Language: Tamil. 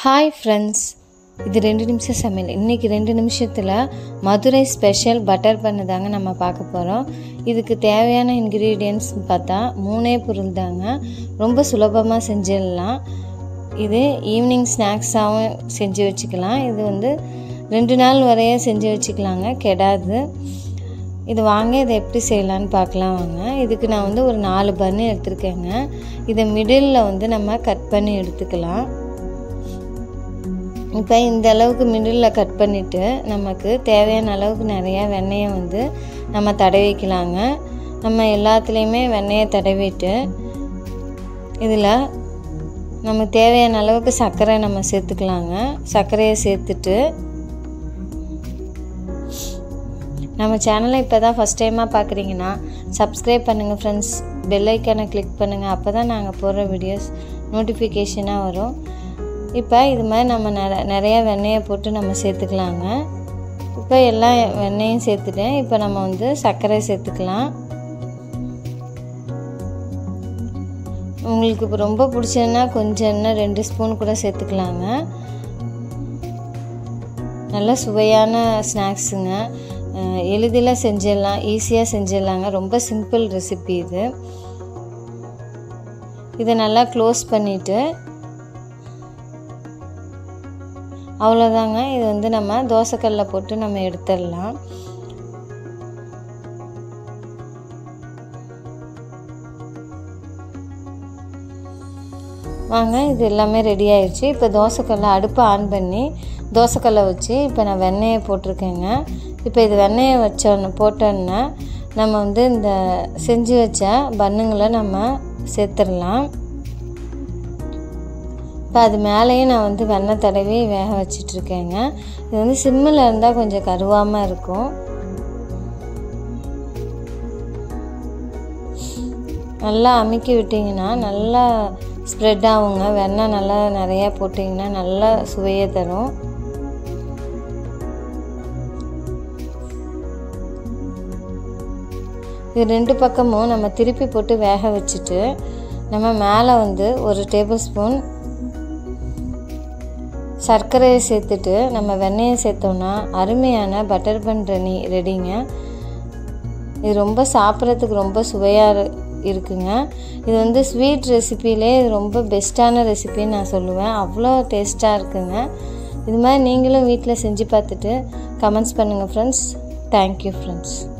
ஹாய் ஃப்ரெண்ட்ஸ் இது ரெண்டு நிமிஷம் சமையல் இன்றைக்கி ரெண்டு நிமிஷத்தில் மதுரை ஸ்பெஷல் பட்டர் பண்ணு தாங்க நம்ம பார்க்க போகிறோம் இதுக்கு தேவையான இன்க்ரீடியன்ட்ஸ் பார்த்தா மூணே பொருள் தாங்க ரொம்ப சுலபமாக செஞ்சிடலாம் இது ஈவினிங் ஸ்நாக்ஸாகவும் செஞ்சு வச்சுக்கலாம் இது வந்து ரெண்டு நாள் வரைய செஞ்சு வச்சுக்கலாங்க கெடாது இது வாங்க இதை எப்படி செய்யலான்னு பார்க்கலாம் வாங்க இதுக்கு நான் வந்து ஒரு நாலு பன்னு எடுத்திருக்கேங்க இதை மிடில் வந்து நம்ம கட் பண்ணி எடுத்துக்கலாம் இப்போ இந்த அளவுக்கு மிடில் கட் பண்ணிவிட்டு நமக்கு தேவையான அளவுக்கு நிறையா வெண்ணெயை வந்து நம்ம தடவிக்கலாங்க நம்ம எல்லாத்துலேயுமே வெண்ணெயை தடவிட்டு இதில் நமக்கு தேவையான அளவுக்கு சர்க்கரை நம்ம சேர்த்துக்கலாங்க சர்க்கரையை சேர்த்துட்டு நம்ம சேனலை இப்போ தான் ஃபஸ்ட் டைமாக பார்க்குறீங்கன்னா சப்ஸ்கிரைப் பண்ணுங்கள் ஃப்ரெண்ட்ஸ் பெல்லைக்கானை கிளிக் பண்ணுங்கள் அப்போ தான் நாங்கள் போடுற வீடியோஸ் நோட்டிஃபிகேஷனாக வரும் இப்போ இது மாதிரி நம்ம நிற நிறையா வெண்ணெயை போட்டு நம்ம சேர்த்துக்கலாங்க இப்போ எல்லா வெண்ணெயும் சேர்த்துட்டேன் இப்போ நம்ம வந்து சர்க்கரை சேர்த்துக்கலாம் உங்களுக்கு இப்போ ரொம்ப பிடிச்சதுன்னா கொஞ்சம் இன்னும் ரெண்டு ஸ்பூன் கூட சேர்த்துக்கலாங்க நல்ல சுவையான ஸ்நாக்ஸுங்க எளிதில் செஞ்சிடலாம் ஈஸியாக செஞ்சிடலாங்க ரொம்ப சிம்பிள் ரெசிபி இது இதை நல்லா க்ளோஸ் பண்ணிவிட்டு அவ்வளோதாங்க இது வந்து நம்ம தோசைக்கல்லில் போட்டு நம்ம எடுத்துடலாம் வாங்க இது எல்லாமே ரெடி ஆயிடுச்சு இப்போ தோசைக்கல்லை அடுப்பை ஆன் பண்ணி தோசைக்கல்லை வச்சு இப்போ நான் வெண்ணெயை போட்டிருக்கேங்க இப்போ இது வெண்ணெயை வச்சோன்னு போட்டோன்னா நம்ம வந்து இந்த செஞ்சு வச்ச பன்னுங்களை நம்ம சேர்த்துடலாம் இப்போ அது மேலேயும் நான் வந்து வெண்ணெய் தடவி வேக வச்சிட்ருக்கேங்க இது வந்து சிம்மில் இருந்தால் கொஞ்சம் கருவாமல் இருக்கும் நல்லா அமுக்கி விட்டிங்கன்னா நல்லா ஸ்ப்ரெட் ஆகுங்க வெண்ணெய் நல்லா நிறையா போட்டிங்கன்னா நல்லா சுவையை தரும் இது ரெண்டு பக்கமும் நம்ம திருப்பி போட்டு வேக வச்சுட்டு நம்ம மேலே வந்து ஒரு டேபிள் ஸ்பூன் சர்க்கரையை சேர்த்துட்டு நம்ம வெண்ணெயை சேர்த்தோன்னா அருமையான பட்டர் பன் ரெனி ரெடிங்க இது ரொம்ப சாப்பிட்றதுக்கு ரொம்ப சுவையாக இருக்குங்க இது வந்து ஸ்வீட் ரெசிப்பிலே இது ரொம்ப பெஸ்ட்டான ரெசிபின்னு நான் சொல்லுவேன் அவ்வளோ டேஸ்ட்டாக இருக்குங்க இது மாதிரி நீங்களும் வீட்டில் செஞ்சு பார்த்துட்டு கமெண்ட்ஸ் பண்ணுங்கள் ஃப்ரெண்ட்ஸ் தேங்க்யூ ஃப்ரெண்ட்ஸ்